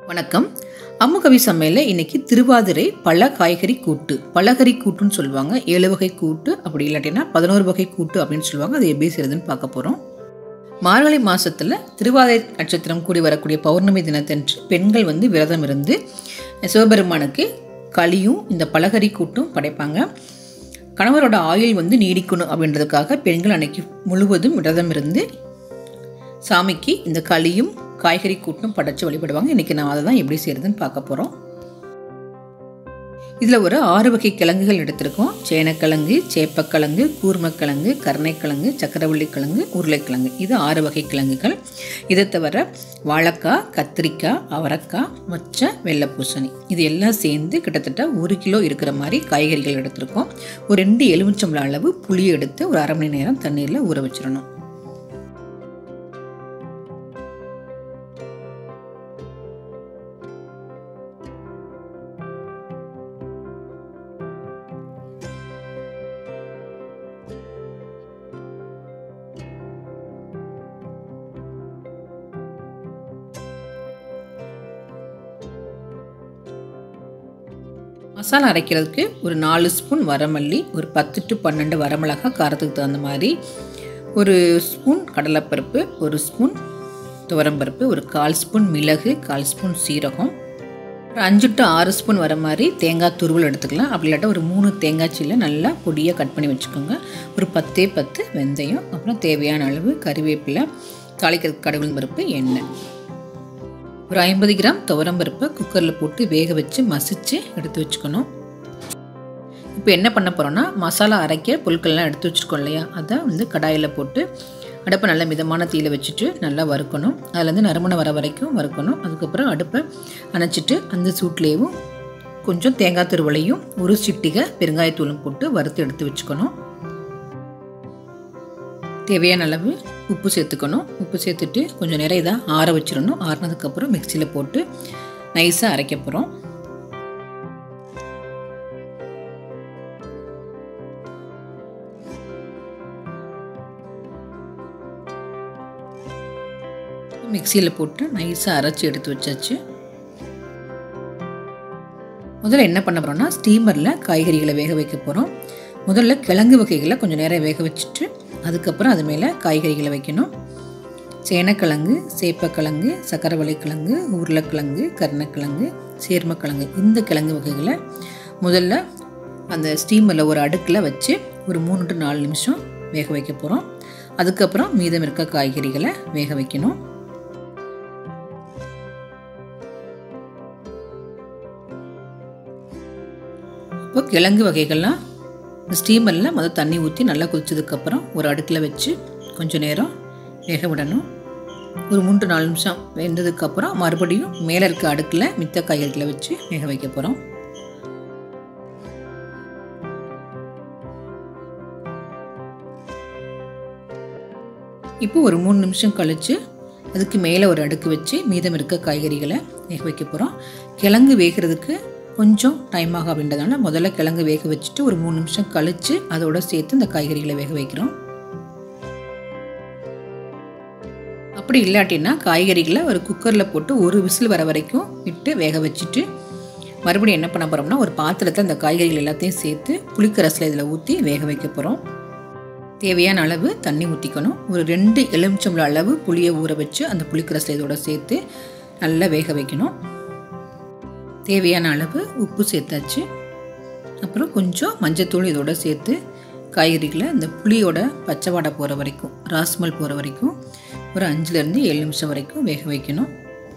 வணக்கம் அம்முகவி சமையலில் இன்னைக்கு திருவாதிரை பல காய்கறி கூட்டு பலகறி கூட்டுன்னு சொல்லுவாங்க ஏழு வகை கூட்டு அப்படி இல்லாட்டினா பதினோரு வகை கூட்டு அப்படின்னு சொல்லுவாங்க அது எப்படி செய்யுதுன்னு பார்க்க போகிறோம் மார்கழி மாதத்தில் திருவாதிரை நட்சத்திரம் கூடி வரக்கூடிய பௌர்ணமி தினத்தன்று பெண்கள் வந்து விரதம் இருந்து சிவபெருமானுக்கு களியும் இந்த பலகறி கூட்டும் படைப்பாங்க கணவரோட ஆயுள் வந்து நீடிக்கணும் அப்படின்றதுக்காக பெண்கள் அன்னைக்கு முழுவதும் விரதம் இருந்து சாமிக்கு இந்த களியும் காய்கறி கூட்டும் படைச்சு வழிபடுவாங்க இன்றைக்கி நான் அதை தான் எப்படி செய்கிறதுன்னு பார்க்க போகிறோம் இதில் ஒரு ஆறு வகை கிழங்குகள் எடுத்திருக்கோம் சேனக்கிழங்கு சேப்பக்கிழங்கு கூர்மக்கிழங்கு கருணைக்கிழங்கு சக்கரவள்ளி கிழங்கு உருளைக்கிழங்கு இது ஆறு வகை கிழங்குகள் இதை தவிர வாழைக்காய் கத்திரிக்காய் அவரைக்காய் மொச்சை வெள்ளை பூசணி இது எல்லாம் சேர்ந்து கிட்டத்தட்ட ஒரு கிலோ இருக்கிற மாதிரி காய்கறிகள் எடுத்திருக்கோம் ஒரு ரெண்டு எலுமிச்சம்பளம் அளவு புளி எடுத்து ஒரு அரை மணி நேரம் தண்ணீரில் ஊற வச்சிடணும் மசாலா அரைக்கிறதுக்கு ஒரு நாலு ஸ்பூன் வரமல்லி ஒரு பத்து டு பன்னெண்டு வரமிளகா காரத்துக்கு தகுந்த மாதிரி ஒரு ஸ்பூன் கடலைப்பருப்பு ஒரு ஸ்பூன் துவரம்பருப்பு ஒரு கால் ஸ்பூன் மிளகு கால் ஸ்பூன் சீரகம் ஒரு அஞ்சு டு ஆறு ஸ்பூன் வர மாதிரி தேங்காய் துருவல் எடுத்துக்கலாம் அப்படி இல்லாட்டா ஒரு மூணு தேங்காய் சீலை நல்லா பொடியாக கட் பண்ணி வச்சுக்கோங்க ஒரு பத்தே பத்து வெந்தயம் அப்புறம் தேவையான அளவு கறிவேப்பிலை தாளிக்கிறதுக்கு கடவுள் பருப்பு எண்ணெய் ஒரு ஐம்பது கிராம் துவரம்பருப்பை குக்கரில் போட்டு வேக வச்சு மசித்து எடுத்து வச்சுக்கணும் இப்போ என்ன பண்ண போகிறோன்னா மசாலா அரைக்க பொருட்கள்லாம் எடுத்து வச்சுருக்கோம் இல்லையா அதை வந்து கடாயில் போட்டு அடுப்பை நல்லா மிதமான தீயில் வச்சுட்டு நல்லா வறுக்கணும் அதுலேருந்து நறுமணம் வர வரைக்கும் வறுக்கணும் அதுக்கப்புறம் அடுப்பை அணைச்சிட்டு அந்த சூட்லேயும் கொஞ்சம் தேங்காய் திருவளையும் ஒரு சிட்டிகை பெருங்காயத்தூளும் போட்டு வறுத்து எடுத்து வச்சுக்கணும் தேவையான அளவு உப்பு சேர்த்துக்கணும் உப்பு சேர்த்துட்டு கொஞ்சம் நேரம் இதை ஆற வச்சிடணும் ஆறினதுக்கப்புறம் மிக்சியில் போட்டு நைஸாக அரைக்க போகிறோம் மிக்சியில் போட்டு நைஸாக அரைச்சி எடுத்து வச்சாச்சு முதல்ல என்ன பண்ண போகிறோம்னா ஸ்டீமரில் காய்கறிகளை வேக வைக்க போகிறோம் முதல்ல கிழங்கு வகைகளை கொஞ்சம் நேரம் வேக வச்சுட்டு அதுக்கப்புறம் அது மேலே காய்கறிகளை வைக்கணும் சேனக்கிழங்கு சேப்பக்கிழங்கு சக்கரவள்ளி கிழங்கு உருளைக்கிழங்கு கருணக்கிழங்கு சேர்மக்கிழங்கு இந்த கிழங்கு வகைகளை முதல்ல அந்த ஸ்டீமரில் ஒரு அடுக்கில் வச்சு ஒரு மூணு டு நாலு நிமிஷம் வேக வைக்க போகிறோம் அதுக்கப்புறம் மீதம் இருக்க காய்கறிகளை வேக வைக்கணும் இப்போ கிழங்கு வகைகள்லாம் ஸ்டீமரில் முதல் தண்ணி ஊற்றி நல்லா கொதிச்சதுக்கப்புறம் ஒரு அடுக்கில் வச்சு கொஞ்சம் நேரம் வேக விடணும் ஒரு மூன்று நாலு நிமிஷம் வெந்ததுக்கப்புறம் மறுபடியும் மேலே இருக்க அடுக்கில் மித்த காய்கறிகளை வச்சு வேக வைக்க போகிறோம் இப்போ ஒரு மூணு நிமிஷம் கழித்து அதுக்கு மேலே ஒரு அடுக்கு வச்சு மீதம் இருக்க காய்கறிகளை வேக வைக்க போகிறோம் கிழங்கு வேகிறதுக்கு கொஞ்சம் டைம் ஆகும் அப்படின்றதால முதல்ல கிழங்கு வேக வச்சுட்டு ஒரு மூணு நிமிஷம் கழித்து அதோட சேர்த்து இந்த காய்கறிகளை வேக வைக்கிறோம் அப்படி இல்லாட்டினா காய்கறிகளை ஒரு குக்கரில் போட்டு ஒரு விசில் வர வரைக்கும் விட்டு வேக வச்சுட்டு மறுபடியும் என்ன பண்ண போகிறோம்னா ஒரு பாத்திரத்தில் அந்த காய்கறிகள் எல்லாத்தையும் சேர்த்து புளிக்கரசில் இதில் ஊற்றி வேக வைக்க போகிறோம் தேவையான அளவு தண்ணி ஊற்றிக்கணும் ஒரு ரெண்டு எலுமிச்சம்பளம் அளவு புளியை ஊற வச்சு அந்த புளிக்கரசில் இதோட சேர்த்து நல்லா வேக வைக்கணும் தேவையான அளவு உப்பு சேர்த்தாச்சு அப்புறம் கொஞ்சம் மஞ்சத்தூள் இதோட சேர்த்து காய்கறிகளை இந்த புளியோட பச்சை வாடை போகிற வரைக்கும் ராஸ்மல் போகிற வரைக்கும் ஒரு அஞ்சுலேருந்து ஏழு நிமிஷம் வரைக்கும் வேக வைக்கணும்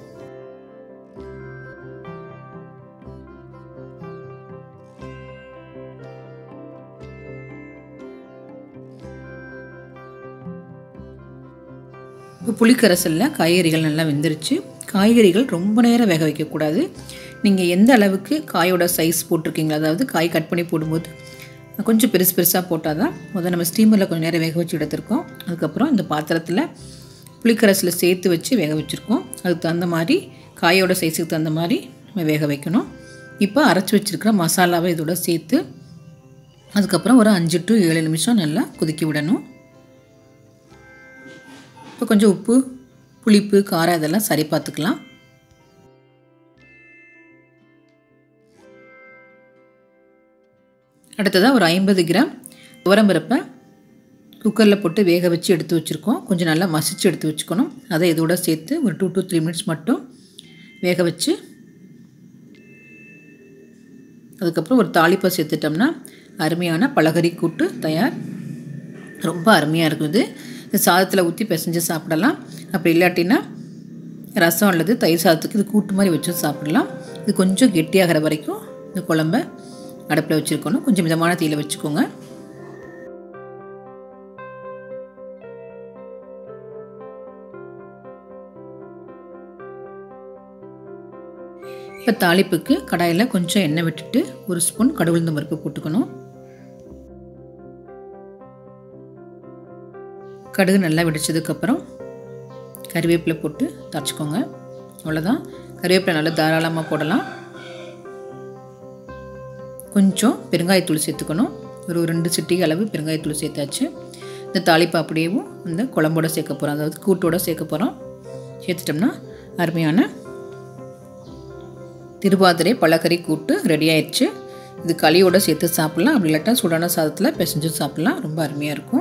இப்போ புளிக்கரசலில் காய்கறிகள் நல்லா வெந்துருச்சு காய்கறிகள் ரொம்ப நேரம் வேக வைக்கக்கூடாது நீங்கள் எந்த அளவுக்கு காயோட சைஸ் போட்டிருக்கீங்களோ அதாவது காய் கட் பண்ணி போடும்போது கொஞ்சம் பெருசு பெருசாக போட்டால் தான் முதல் நம்ம ஸ்டீமரில் கொஞ்சம் நேரம் வேக வச்சு எடுத்திருக்கோம் அதுக்கப்புறம் இந்த பாத்திரத்தில் புளிக்கரசில் சேர்த்து வச்சு வேக வச்சுருக்கோம் அதுக்கு தகுந்த மாதிரி காயோட சைஸுக்கு தகுந்த மாதிரி நம்ம வேக வைக்கணும் இப்போ அரைச்சி வச்சுருக்கிற மசாலாவை இதோட சேர்த்து அதுக்கப்புறம் ஒரு அஞ்சு டு ஏழு நிமிஷம் நல்லா கொதிக்க விடணும் இப்போ கொஞ்சம் உப்பு புளிப்பு காரம் இதெல்லாம் சரி பார்த்துக்கலாம் அடுத்ததாக ஒரு ஐம்பது கிராம் துவரம்பருப்பை குக்கரில் போட்டு வேக வச்சு எடுத்து வச்சுருக்கோம் கொஞ்சம் நல்லா மசிச்சு எடுத்து வச்சுக்கணும் அதை இதோட சேர்த்து ஒரு டூ டு த்ரீ மினிட்ஸ் மட்டும் வேக வச்சு அதுக்கப்புறம் ஒரு தாளிப்பை சேர்த்துட்டோம்னா அருமையான பலகரி கூட்டு தயார் ரொம்ப அருமையாக இருக்குது இது சாதத்தில் ஊற்றி பிசைஞ்சு சாப்பிடலாம் அப்படி இல்லாட்டினா ரசம் அல்லது தயிர் சாதத்துக்கு இது கூட்டு மாதிரி வச்சும் சாப்பிடலாம் இது கொஞ்சம் கெட்டியாகிற வரைக்கும் இந்த குழம்ப அடுப்பில் வச்சுருக்கணும் கொஞ்சம் மிதமான தீயில் வச்சுக்கோங்க இப்போ தாளிப்புக்கு கடாயில் கொஞ்சம் எண்ணெய் விட்டுட்டு ஒரு ஸ்பூன் கடுகுளுந்த பருப்பு போட்டுக்கணும் கடுகு நல்லா வெடிச்சதுக்கப்புறம் கறிவேப்பிலை போட்டு தரைச்சிக்கோங்க அவ்வளோதான் கறிவேப்பிலை நல்லா தாராளமாக போடலாம் கொஞ்சம் பெருங்காயத்தூள் சேர்த்துக்கணும் ஒரு ரெண்டு சிட்டிகை அளவு பெருங்காயத்தூள் சேர்த்தாச்சு இந்த தாளிப்பு அப்படியேவும் இந்த குழம்போட சேர்க்க போகிறோம் அதாவது கூட்டோட சேர்க்க போகிறோம் சேர்த்துட்டோம்னா அருமையான திருவாதிரை பழக்கறி கூட்டு ரெடி ஆயிடுச்சு இது களியோட சேர்த்து சாப்பிட்லாம் அப்படி இல்லாட்டா சூடான சாதத்தில் பிசைஞ்சு சாப்பிட்லாம் ரொம்ப அருமையாக இருக்கும்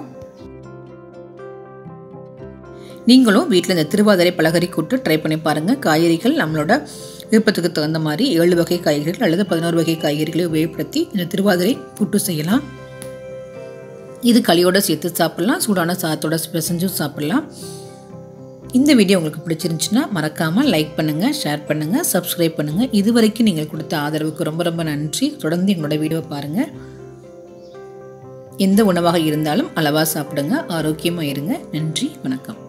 நீங்களும் வீட்டில் இந்த திருவாதிரை பலகரி கூட்டு ட்ரை பண்ணி பாருங்கள் காய்கறிகள் நம்மளோட விருப்பத்துக்கு தகுந்த மாதிரி ஏழு வகை காய்கறிகள் அல்லது பதினோரு வகை காய்கறிகளை உபயோகப்படுத்தி இந்த திருவாதிரை கூட்டு செய்யலாம் இது களியோட சேர்த்து சாப்பிட்லாம் சூடான சாதத்தோட பிசைஞ்சும் சாப்பிட்லாம் இந்த வீடியோ உங்களுக்கு பிடிச்சிருந்துச்சுன்னா மறக்காமல் லைக் பண்ணுங்கள் ஷேர் பண்ணுங்கள் சப்ஸ்கிரைப் பண்ணுங்கள் இது வரைக்கும் நீங்கள் கொடுத்த ஆதரவுக்கு ரொம்ப ரொம்ப நன்றி தொடர்ந்து எங்களோட வீடியோவை பாருங்கள் எந்த உணவாக இருந்தாலும் அளவாக சாப்பிடுங்க ஆரோக்கியமாக இருங்க நன்றி வணக்கம்